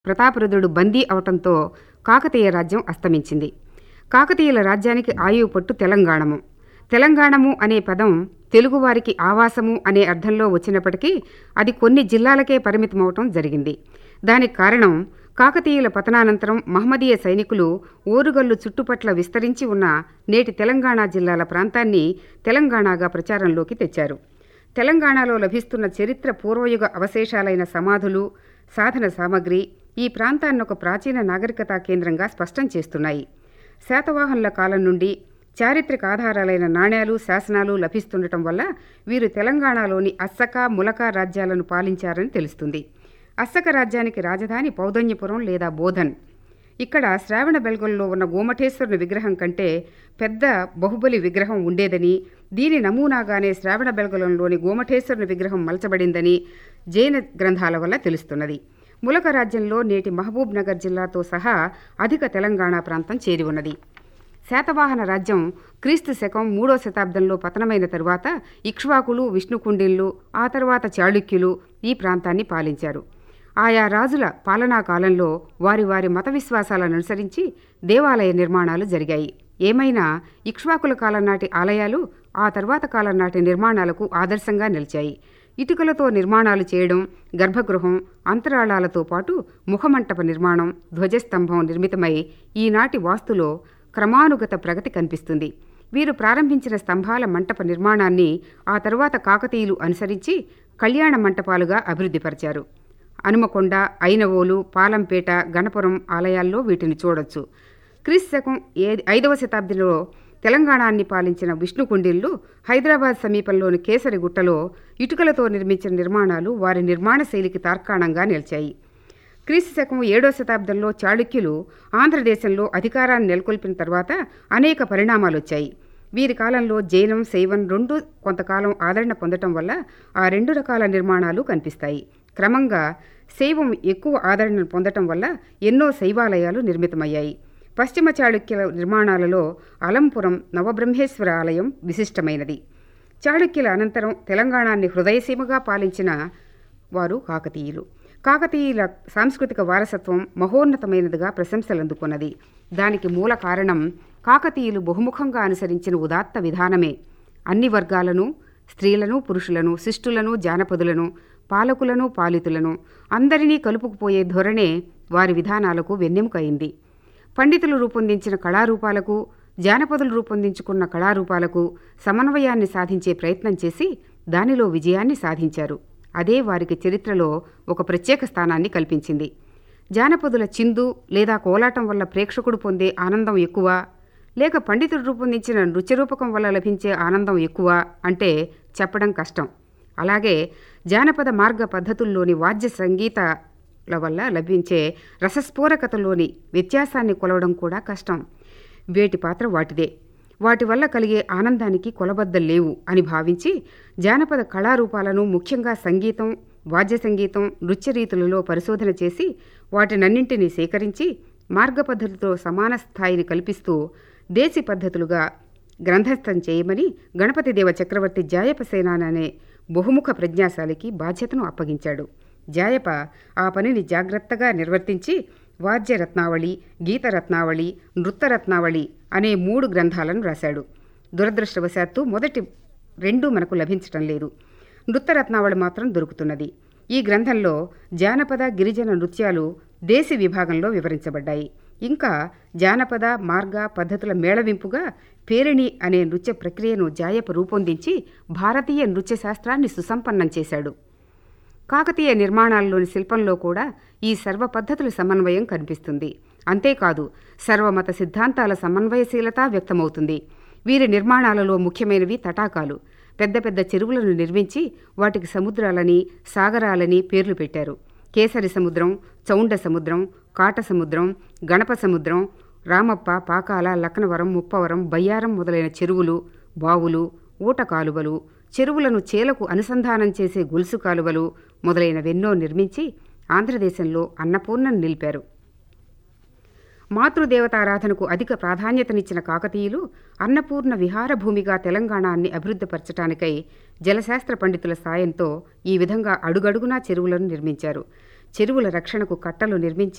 ప్రతాపరుద్రుడు బందీ అవటంతో కాకతీయ రాజ్యం అస్తమించింది కాకతీయుల రాజ్యానికి ఆయువు పట్టు తెలంగాణము తెలంగాణము అనే పదం తెలుగువారికి ఆవాసము అనే అర్థంలో వచ్చినప్పటికీ అది కొన్ని జిల్లాలకే పరిమితమవటం జరిగింది దానికి కారణం కాకతీయుల పతనానంతరం మహమ్మదీయ సైనికులు ఓరుగల్లు చుట్టుపట్ల విస్తరించి ఉన్న నేటి తెలంగాణ జిల్లాల ప్రాంతాన్ని తెలంగాణగా ప్రచారంలోకి తెచ్చారు తెలంగాణలో లభిస్తున్న చరిత్ర పూర్వయుగ అవశేషాలైన సమాధులు సాధన సామగ్రి ఈ ప్రాంతాన్ని ఒక ప్రాచీన నాగరికతా కేంద్రంగా స్పష్టం చేస్తున్నాయి శాతవాహనుల కాలం నుండి చారిత్రక ఆధారాలైన నాణేలు శాసనాలు లభిస్తుండటం వల్ల వీరు తెలంగాణలోని అస్సక ములక రాజ్యాలను పాలించారని తెలుస్తుంది అస్సక రాజ్యానికి రాజధాని పౌదన్యపురం లేదా బోధన్ ఇక్కడ శ్రావణ బెల్గొల్లో ఉన్న గోమఠేశ్వరుని విగ్రహం కంటే పెద్ద బహుబలి విగ్రహం ఉండేదని దీని నమూనాగానే శ్రావణ బెల్గొలంలోని గోమఠేశ్వరుని విగ్రహం మలచబడిందని జైన గ్రంథాల వల్ల తెలుస్తున్నది ములక రాజ్యంలో నేటి మహబూబ్ నగర్ జిల్లాతో సహా అధిక తెలంగాణ ప్రాంతం చేరి ఉన్నది శాతవాహన రాజ్యం క్రీస్తు శకం మూడో శతాబ్దంలో పతనమైన తరువాత ఇక్ష్వాకులు విష్ణుకుండిన్లు ఆ తర్వాత చాళుక్యులు ఈ ప్రాంతాన్ని పాలించారు ఆయా రాజుల పాలనా కాలంలో వారి వారి మత విశ్వాసాలను అనుసరించి దేవాలయ నిర్మాణాలు జరిగాయి ఏమైనా ఇక్ష్వాకుల కాలం నాటి ఆలయాలు ఆ తర్వాత కాలం నాటి నిర్మాణాలకు ఆదర్శంగా నిలిచాయి ఇటుకలతో నిర్మాణాలు చేయడం గర్భగృహం అంతరాళాలతో పాటు ముఖమంటప నిర్మాణం ధ్వజస్తంభం నిర్మితమై ఈనాటి వాస్తులో క్రమానుగత ప్రగతి కనిపిస్తుంది వీరు ప్రారంభించిన స్తంభాల మంటప నిర్మాణాన్ని ఆ తరువాత కాకతీయులు అనుసరించి కళ్యాణ మంటపాలుగా అభివృద్ధిపరిచారు హనుమకొండ ఐనవోలు పాలంపేట గణపురం ఆలయాల్లో వీటిని చూడొచ్చు క్రీస్తు శకం ఏ ఐదవ శతాబ్దిలో తెలంగాణాన్ని పాలించిన విష్ణుకుండిళ్ళు హైదరాబాద్ సమీపంలోని కేసరిగుట్టలో ఇటుకలతో నిర్మించిన నిర్మాణాలు వారి నిర్మాణ శైలికి తార్కాణంగా నిలిచాయి క్రీస్తు శకం ఏడో శతాబ్దంలో చాళుక్యులు ఆంధ్రదేశంలో అధికారాన్ని నెలకొల్పిన తర్వాత అనేక పరిణామాలు వచ్చాయి వీరి కాలంలో జైనం శైవం రెండు కొంతకాలం ఆదరణ పొందటం వల్ల ఆ రెండు రకాల నిర్మాణాలు కనిపిస్తాయి క్రమంగా శైవం ఎక్కువ ఆదరణను పొందటం వల్ల ఎన్నో శైవాలయాలు నిర్మితమయ్యాయి పశ్చిమ చాళుక్యుల నిర్మాణాలలో అలంపురం నవబ్రహ్మేశ్వర ఆలయం విశిష్టమైనది చాళుక్యుల అనంతరం తెలంగాణాన్ని హృదయసీమగా పాలించిన వారు కాకతీయులు కాకతీయుల సాంస్కృతిక వారసత్వం మహోన్నతమైనదిగా ప్రశంసలందుకున్నది దానికి మూల కారణం కాకతీయులు బహుముఖంగా అనుసరించిన ఉదాత్త విధానమే అన్ని వర్గాలను స్త్రీలను పురుషులను శిష్టులను జానపదులను పాలకులను పాలితులను అందరినీ కలుపుకుపోయే ధోరణే వారి విధానాలకు వెన్నెముకైంది పండితులు రూపొందించిన కళారూపాలకు జానపదులు రూపొందించుకున్న కళారూపాలకు సమన్వయాన్ని సాధించే ప్రయత్నం చేసి దానిలో విజయాన్ని సాధించారు అదే వారికి చరిత్రలో ఒక ప్రత్యేక స్థానాన్ని కల్పించింది జానపదుల చిందు లేదా కోలాటం వల్ల ప్రేక్షకుడు పొందే ఆనందం ఎక్కువ లేక పండితుడు రూపొందించిన నృత్యరూపకం వల్ల లభించే ఆనందం ఎక్కువ అంటే చెప్పడం కష్టం అలాగే జానపద మార్గ పద్ధతుల్లోని వాద్య సంగీతాల వల్ల లభించే రసస్ఫోరకతలోని వ్యత్యాసాన్ని కొలవడం కూడా కష్టం వేటి పాత్ర వాటిదే వాటి వల్ల కలిగే ఆనందానికి కొలబద్దలు లేవు అని భావించి జానపద కళారూపాలను ముఖ్యంగా సంగీతం వాద్య సంగీతం నృత్య రీతులలో పరిశోధన చేసి వాటినన్నింటినీ సేకరించి మార్గ పద్ధతితో సమాన స్థాయిని కల్పిస్తూ దేశీ పద్ధతులుగా గ్రంథస్థం చేయమని గణపతిదేవ చక్రవర్తి జాయప సేనాన్ అనే బహుముఖ ప్రజ్ఞాశాలికి బాధ్యతను అప్పగించాడు జాయప ఆ పనిని జాగ్రత్తగా నిర్వర్తించి వాద్యరత్నావళి గీతరత్నావళి నృత్తరత్నావళి అనే మూడు గ్రంథాలను రాశాడు దురదృష్టవశాత్తు మొదటి రెండు మనకు లభించటం లేదు నృత్తరత్నావళి మాత్రం దొరుకుతున్నది ఈ గ్రంథంలో జానపద గిరిజన నృత్యాలు దేశీ విభాగంలో వివరించబడ్డాయి ఇంకా జానపద మార్గ పద్ధతుల మేళవింపుగా పేరిణి అనే నృత్య ప్రక్రియను జాయప రూపొందించి భారతీయ నృత్య శాస్త్రాన్ని సుసంపన్నం చేశాడు కాకతీయ నిర్మాణాల్లోని శిల్పంలో కూడా ఈ సర్వ పద్ధతుల సమన్వయం కనిపిస్తుంది అంతేకాదు సర్వమత సిద్ధాంతాల సమన్వయశీలత వ్యక్తమవుతుంది వీరి నిర్మాణాలలో ముఖ్యమైనవి తటాకాలు పెద్ద పెద్ద చెరువులను నిర్మించి వాటికి సముద్రాలని సాగరాలని పేర్లు పెట్టారు కేసరి సముద్రం చౌండ సముద్రం కాట సముద్రం గణప సముద్రం రామప్ప పాకాల లక్నవరం ముప్పవరం బయ్యారం మొదలైన చెరువులు బావులు ఊట కాలువలు చెరువులను చేలకు అనుసంధానం చేసే గొలుసు కాలువలు మొదలైనవెన్నో నిర్మించి ఆంధ్రదేశంలో అన్నపూర్ణను నిలిపారు మాతృదేవతారాధనకు అధిక ప్రాధాన్యతనిచ్చిన కాకతీయులు అన్నపూర్ణ విహార భూమిగా తెలంగాణాన్ని అభివృద్ధిపరచటానికై జలశాస్త్ర పండితుల సాయంతో ఈ విధంగా అడుగడుగునా చెరువులను నిర్మించారు చెరువుల రక్షణకు కట్టలు నిర్మించి